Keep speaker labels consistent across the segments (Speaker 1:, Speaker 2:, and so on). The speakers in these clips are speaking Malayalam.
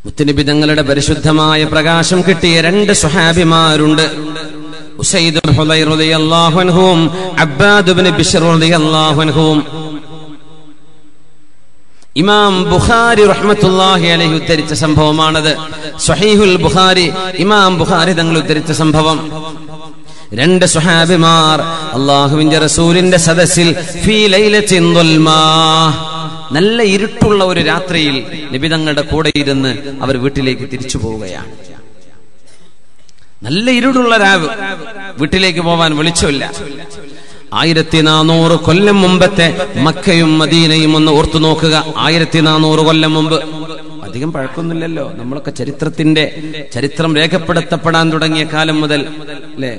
Speaker 1: മുത്തുനബി തങ്ങളുടെ പരിശുദ്ധമായ പ്രകാശം കിട്ടിയ രണ്ട് സുഹാബിമാരുണ്ട് ഉസൈദ് ബിൻ ഹുദൈർ റളിയല്ലാഹു അൻഹുവും അബ്ബാദ് ബിൻ ബിശ്ർ റളിയല്ലാഹു അൻഹുവും ഇമാം ബുഖാരി റഹ്മത്തുള്ളാഹി അലൈഹി ഉദ്ധരിച്ച സംഭവമാണത് സ്വഹീഹുൽ ബുഖാരി ഇമാം ബുഖാരി തങ്ങൾ ഉദ്ധരിച്ച സംഭവം രണ്ട് സുഹാബിമാർ അള്ളാഹുവിന്റെ റസൂലിന്റെ സദസ്സിൽ ഫീ ലൈലത്തിൻ ദുൽമാ നല്ല ഇരുട്ടുള്ള ഒരു രാത്രിയിൽ നബി തങ്ങളുടെ കൂടെ ഇരുന്ന് അവർ വീട്ടിലേക്ക് തിരിച്ചു പോവുകയാണ് നല്ല ഇരുടുള്ള രാവ് വീട്ടിലേക്ക് പോവാൻ വെളിച്ചമില്ല ആയിരത്തി നാനൂറ് കൊല്ലം മുമ്പത്തെ മക്കയും മദീനയും ഒന്ന് ഓർത്തു നോക്കുക ആയിരത്തി നാനൂറ് കൊല്ലം മുമ്പ് അധികം പഴക്കൊന്നുമില്ലല്ലോ നമ്മളൊക്കെ ചരിത്രത്തിന്റെ ചരിത്രം രേഖപ്പെടുത്തപ്പെടാൻ തുടങ്ങിയ കാലം മുതൽ അല്ലേ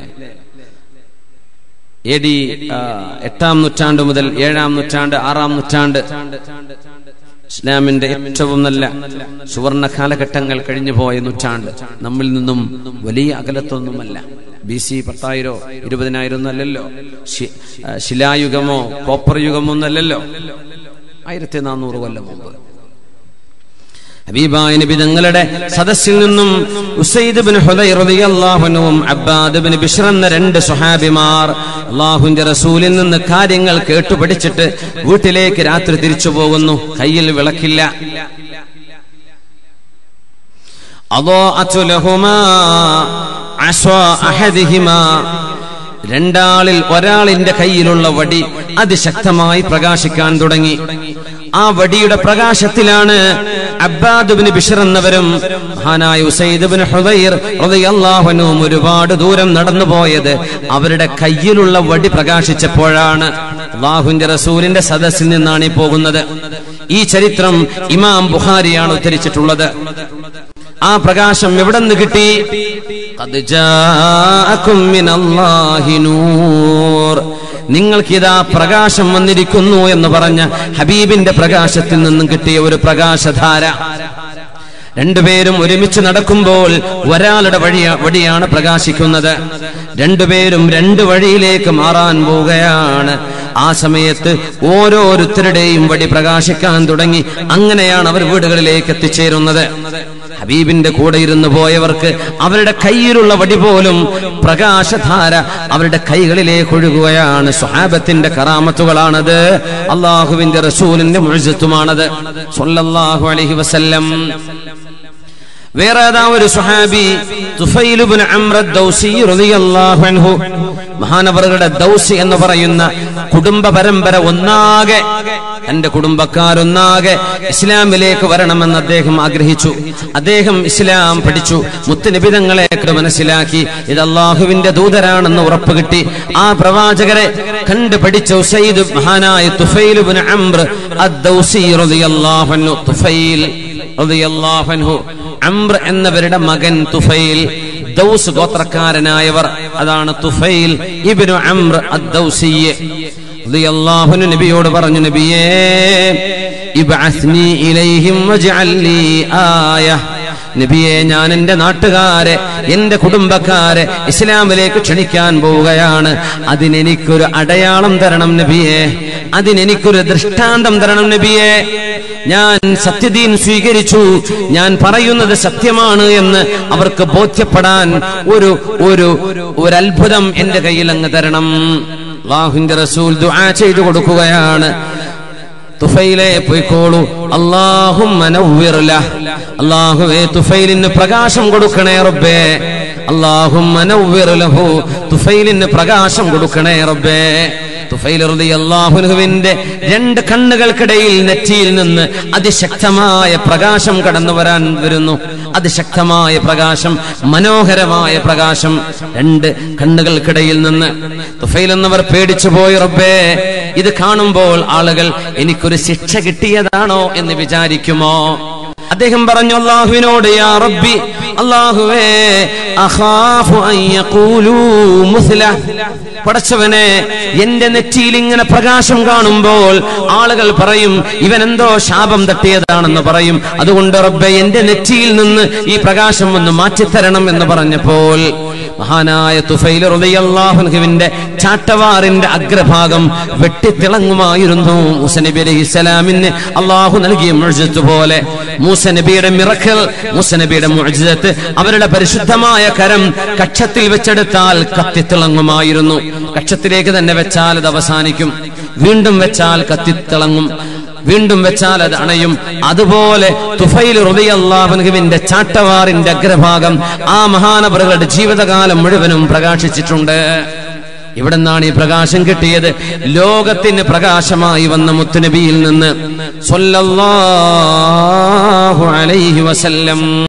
Speaker 1: എ ഡി എട്ടാം നൂറ്റാണ്ട് മുതൽ ഏഴാം നൂറ്റാണ്ട് ആറാം നൂറ്റാണ്ട് ഇസ്ലാമിന്റെ ഏറ്റവും നല്ല സുവർണ കാലഘട്ടങ്ങൾ കഴിഞ്ഞു പോയ നൂറ്റാണ്ട് നമ്മിൽ നിന്നും വലിയ അകലത്തൊന്നുമല്ല ബി സി പത്തായിരോ ഇരുപതിനായിരം ഒന്നും അല്ലല്ലോ ശി- ആ, ശിലായുഗമോ കോപ്പർ യുഗമോ ഒന്നല്ലല്ലോ ആയിരത്തി നാനൂറ് കൊല്ലം മുമ്പ് ഹബീബായ നബി തങ്ങളുടെ സദസ്സിൽ നിന്നും ഉസൈദ് ബിൻ ഹുദൈർ റളിയല്ലാഹു അൻഹുവും അബ്ബാദ് ബിൻ ബിശ്ർ എന്ന രണ്ട് സ്വഹാബിമാർ അള്ളാഹുവിന്റെ റസൂലിൽ നിന്ന് കാര്യങ്ങൾ കേട്ടു പഠിച്ചിട്ട് വീട്ടിലേക്ക് രാത്രി തിരിച്ചു പോകുന്നു കയ്യിൽ വിളക്കില്ല അضاءت لهما عصا أحدهما രണ്ടാളിൽ ഒരാളിന്റെ കയ്യിലുള്ള വടി അതിശക്തമായി പ്രകാശിക്കാൻ തുടങ്ങി ആ വടിയുടെ പ്രകാശത്തിലാണ് അബ്ബാദുബിന് ബിഷർ എന്നവരും മഹാനായ ഉസൈദുബിന് ഹുദൈർ റളിയല്ലാഹുവിനും ഒരുപാട് ദൂരം നടന്നു പോയത് അവരുടെ കയ്യിലുള്ള വടി പ്രകാശിച്ചപ്പോഴാണ് അള്ളാഹുവിന്റെ റസൂലിന്റെ സദസ്സിൽ നിന്നാണ് ഈ പോകുന്നത് ഈ ചരിത്രം ഇമാം ബുഖാരിയാണ് ഉദ്ധരിച്ചിട്ടുള്ളത് ആ പ്രകാശം എവിടെ നിന്ന് കിട്ടി قد جاءكم من الله نور നിങ്ങൾക്കിതാ പ്രകാശം വന്നിരിക്കുന്നു എന്ന് പറഞ്ഞ ഹബീബിന്റെ പ്രകാശത്തിൽ നിന്നും കിട്ടിയ ഒരു പ്രകാശധാര രണ്ടുപേരും ഒരുമിച്ച് നടക്കുമ്പോൾ ഒരാളുടെ വഴിയ വഴിയാണ് പ്രകാശിക്കുന്നത് രണ്ടുപേരും രണ്ട് വഴിയിലേക്ക് മാറാൻ പോവുകയാണ് ആ സമയത്ത് ഓരോരുത്തരുടെയും വടി പ്രകാശിക്കാൻ തുടങ്ങി അങ്ങനെയാണ് അവർ വീടുകളിലേക്ക് എത്തിച്ചേരുന്നത് ഹബീബിന്റെ കൂടെ ഇരുന്ന് പോയവർക്ക് അവരുടെ കയ്യിലുള്ള വടി പോലും പ്രകാശധാര അവരുടെ കൈകളിലേക്ക് ഒഴുകുകയാണ് സ്വഹാബത്തിന്റെ കറാമത്തുകളാണത് അള്ളാഹുവിന്റെ റസൂലിന്റെ മുഴുത്തുമാണത് സൊല്ലാഹു അലഹി വസല്ലം വേറെ ഏതാ ഒരു സുഹാബി തുഫൈലുബിൻ അമ്രദ് ദൗസി റളിയല്ലാഹു അൻഹു മഹാനവറുകളുടെ ദൗസി എന്ന് പറയുന്ന കുടുംബ പരമ്പര ഒന്നാകെ തന്റെ കുടുംബക്കാരൊന്നാകെ ഇസ്ലാമിലേക്ക് വരണമെന്ന് അദ്ദേഹം ആഗ്രഹിച്ചു അദ്ദേഹം ഇസ്ലാം പഠിച്ചു മുത്തുനിബിതങ്ങളെ മനസ്സിലാക്കി ഇത് അള്ളാഹുവിന്റെ ദൂതരാണെന്ന് ഉറപ്പ് കിട്ടി ആ പ്രവാചകരെ കണ്ട് പഠിച്ച ഉസൈദ് മഹാനായ തുഫൈലുബിൻ അംർ അദ്ദൗസി റളിയല്ലാഹു അൻഹു തുഫൈൽ റളിയല്ലാഹു അൻഹു അംർ എന്നവരുടെ മകൻ തുഫൈൽ ദൗസ് ഗോത്രക്കാരനായവർ അതാണ് തുഫൈൽ ഇബ്നു അംർ അദ്ദൗസിയെ റളിയല്ലാഹു അൻഹു നബിയോട് പറഞ്ഞു നബിയേ ഇബ്അസ്നി ഇലൈഹിം വജ്അൽ ലീ ആയ നബിയെ ഞാൻ എന്റെ നാട്ടുകാരെ എന്റെ കുടുംബക്കാരെ ഇസ്ലാമിലേക്ക് ക്ഷണിക്കാൻ പോവുകയാണ് അതിനെനിക്കൊരു അടയാളം തരണം നബിയെ അതിനെനിക്കൊരു ദൃഷ്ടാന്തം തരണം നബിയെ ഞാൻ സത്യദീൻ സ്വീകരിച്ചു ഞാൻ പറയുന്നത് സത്യമാണ് എന്ന് അവർക്ക് ബോധ്യപ്പെടാൻ ഒരു ഒരു ഒരു അത്ഭുതം എന്റെ കയ്യിൽ അങ്ങ് തരണം അള്ളാഹുവിന്റെ റസൂൽ ദുആ ചെയ്തു കൊടുക്കുകയാണ് തുഫൈലെ പോയിക്കോളൂ അള്ളാഹും അള്ളാഹുവേ തുഫൈലിന് പ്രകാശം കൊടുക്കണേ റബ്ബേ അള്ളാഹും തുഫൈലിന് പ്രകാശം കൊടുക്കണേ റബ്ബേ അള്ളാഹുനുവിന്റെ രണ്ട് കണ്ണുകൾക്കിടയിൽ നെറ്റിയിൽ നിന്ന് അതിശക്തമായ പ്രകാശം കടന്നു വരാൻ വരുന്നു അതിശക്തമായ പ്രകാശം മനോഹരമായ പ്രകാശം രണ്ട് കണ്ണുകൾക്കിടയിൽ നിന്ന് തുഫൈൽ എന്നവർ പേടിച്ചു പോയി റബ്ബേ ഇത് കാണുമ്പോൾ ആളുകൾ എനിക്കൊരു ശിക്ഷ കിട്ടിയതാണോ എന്ന് വിചാരിക്കുമോ അദ്ദേഹം പറഞ്ഞു അള്ളാഹുവിനോട് യാ റബ്ബി അള്ളാഹുവേ അഖാഫു അൻ യഖൂലൂ മുസ്ല പടച്ചവനെ എന്റെ നെറ്റിയിൽ ഇങ്ങനെ പ്രകാശം കാണുമ്പോൾ ആളുകൾ പറയും ഇവൻ എന്തോ ശാപം തട്ടിയതാണെന്ന് പറയും അതുകൊണ്ട് റബ്ബെ എന്റെ നെറ്റിയിൽ നിന്ന് ഈ പ്രകാശം ഒന്ന് മാറ്റിത്തരണം എന്ന് പറഞ്ഞപ്പോൾ മഹാനായ തുഫൈൽ റളിയല്ലാഹുവിന്റെ ചാട്ടവാറിന്റെ അഗ്രഭാഗം വെട്ടിത്തിളങ്ങുമായിരുന്നു മൂസ നബി അലൈഹി സ്വലാമിന് അള്ളാഹു നൽകിയ മുഴുത്ത് പോലെ മൂസ മൂസ നബിയുടെ മിറക്കൽ മൂസ നബിയുടെ മുഅ്ജിസത്ത് അവരുടെ പരിശുദ്ധമായ കരം കക്ഷത്തിൽ വെച്ചെടുത്താൽ കത്തിത്തിളങ്ങുമായിരുന്നു കക്ഷത്തിലേക്ക് തന്നെ വെച്ചാൽ അത് അവസാനിക്കും വീണ്ടും വെച്ചാൽ കത്തിത്തിളങ്ങും വീണ്ടും വെച്ചാൽ അത് അണയും അതുപോലെ തുഫൈൽ റുബിയല്ലാഹുവിന്റെ ചാട്ടവാറിന്റെ അഗ്രഭാഗം ആ മഹാനവറുകളുടെ ജീവിതകാലം മുഴുവനും പ്രകാശിച്ചിട്ടുണ്ട് ഇവിടെ നിന്നാണ് ഈ പ്രകാശം കിട്ടിയത് ലോകത്തിന് പ്രകാശമായി വന്ന മുത്തുനബിയിൽ നിന്ന് സ്വല്ലല്ലാഹു അലൈഹി വസല്ലം